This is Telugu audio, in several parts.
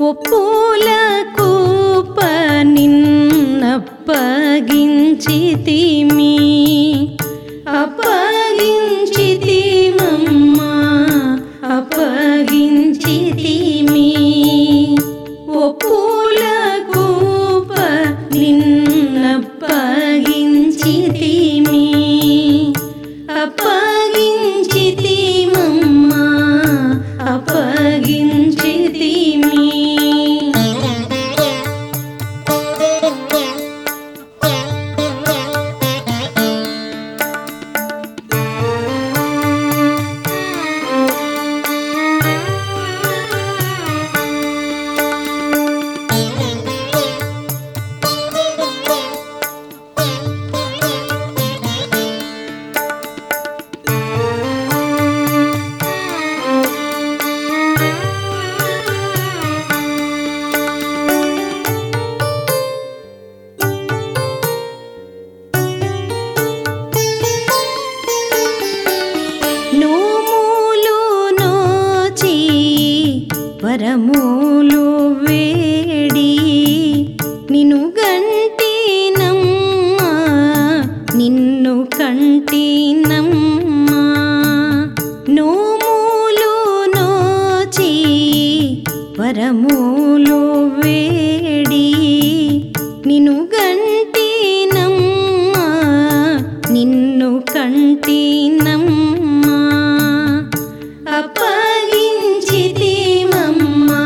ఒప్పుల కూప నిన్నప్పగించితిమి అప్పగించితిమమ్మా అప్పగించితిమి ఒప్పుల కూప నిన్నప్పగించితిమి అప్పగించితిమమ్మా అప్పగించితిమి నోములు నోచి వరములు వేడి నిన్ను గంటినమ్మా నిన్ను కంటినమ్మా నోములు నోచి వరములు వేడి నిన్ను గంటినమ్మా నిన్ను కంటినమ్మా అప్పగించితిమమ్మా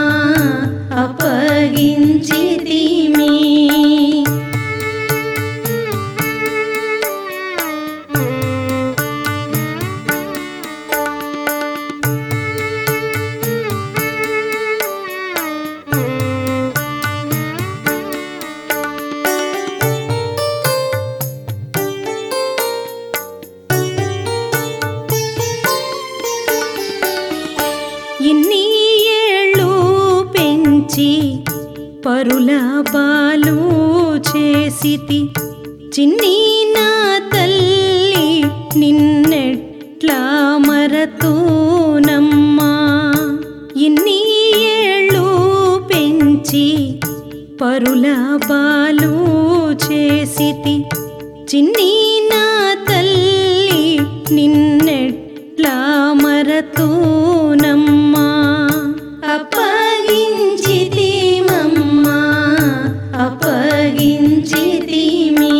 అప్పగించితిమి ఇన్ని ఏళ్ళు పెంచి పరుల బాలు చేసితి చిన్ని నా తల్లి నిన్నెట్లా మరతూనమ్మా ఇన్ని ఏళ్ళు పెంచి పరుల బాలు చేసితి చిన్ని నా తల్లి నిన్నెట్లా మరతూనమ్మా అప్పగించితిమమ్మా అప్పగించితిమి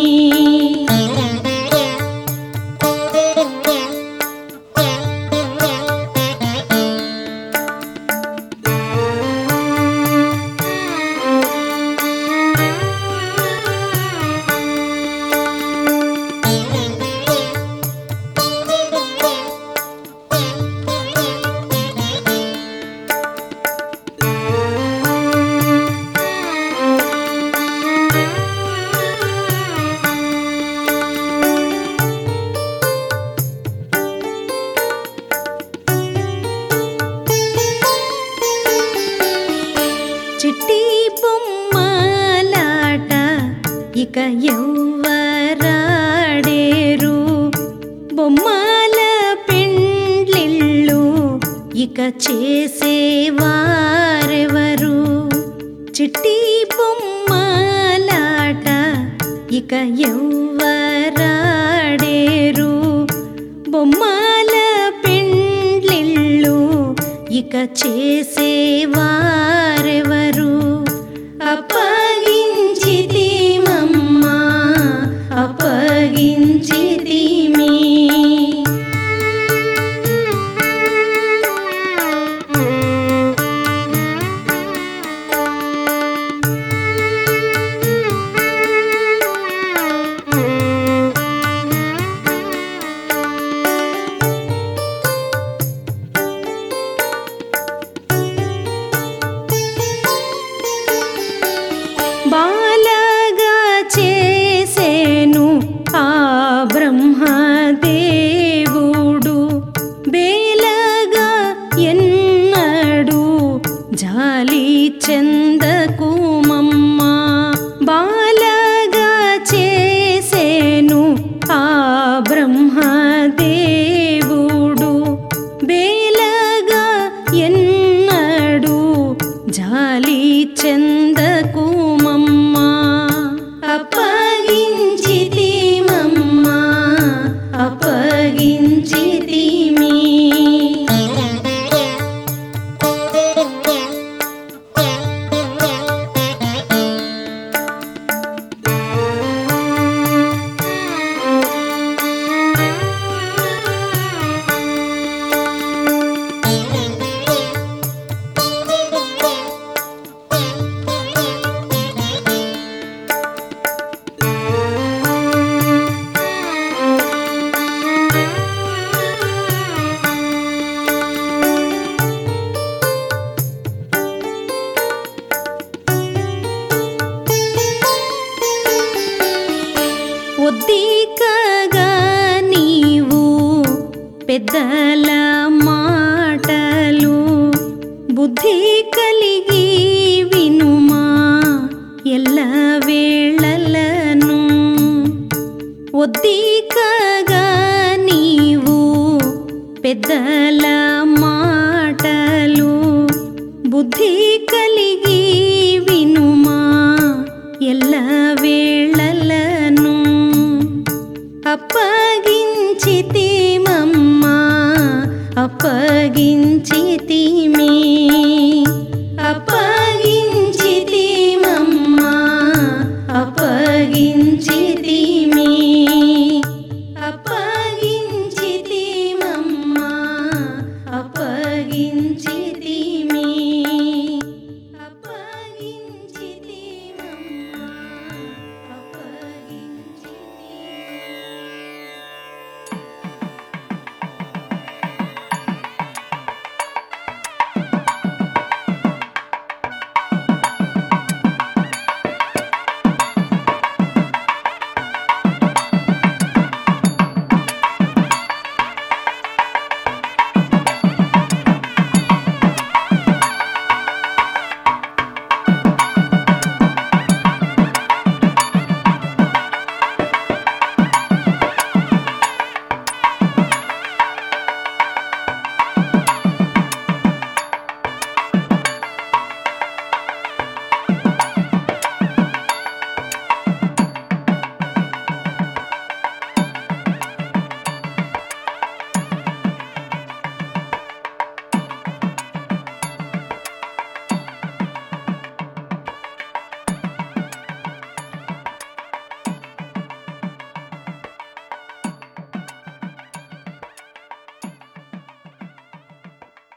చిట్టి బొమ్మలాట ఇక ఎవ్వరాడేరు బొమ్మల పెండ్లిళ్ళు ఇక చేసేవారెవరు చిట్టి బొమ్మలాట ఇక ఎవ్వరాడేరు బొమ్మల పెండ్లిళ్ళు ఇక చేసేవారెవరు అప్పగించితిమమ్మా అప్పగించితిమి బాలగా చేసేను ఆ బ్రహ్మదేవుడు బేలగా ఎన్నడు జాలి చందకుమమ్మా బాలగా చేసేను ఆ బ్రహ్మదేవుడు బేలగా ఎన్నడు జాలి చెందకుమమ్మా అప్పగించితిమమ్మా అప్పగించితిమి ఒద్దికగా నీవు పెద్దల మాటలు బుద్ధి కలిగి వినుమా ఎల్ల వేళలను ఒద్దికగా నీవు పెద్దల మాటలు బుద్ధి కలిగి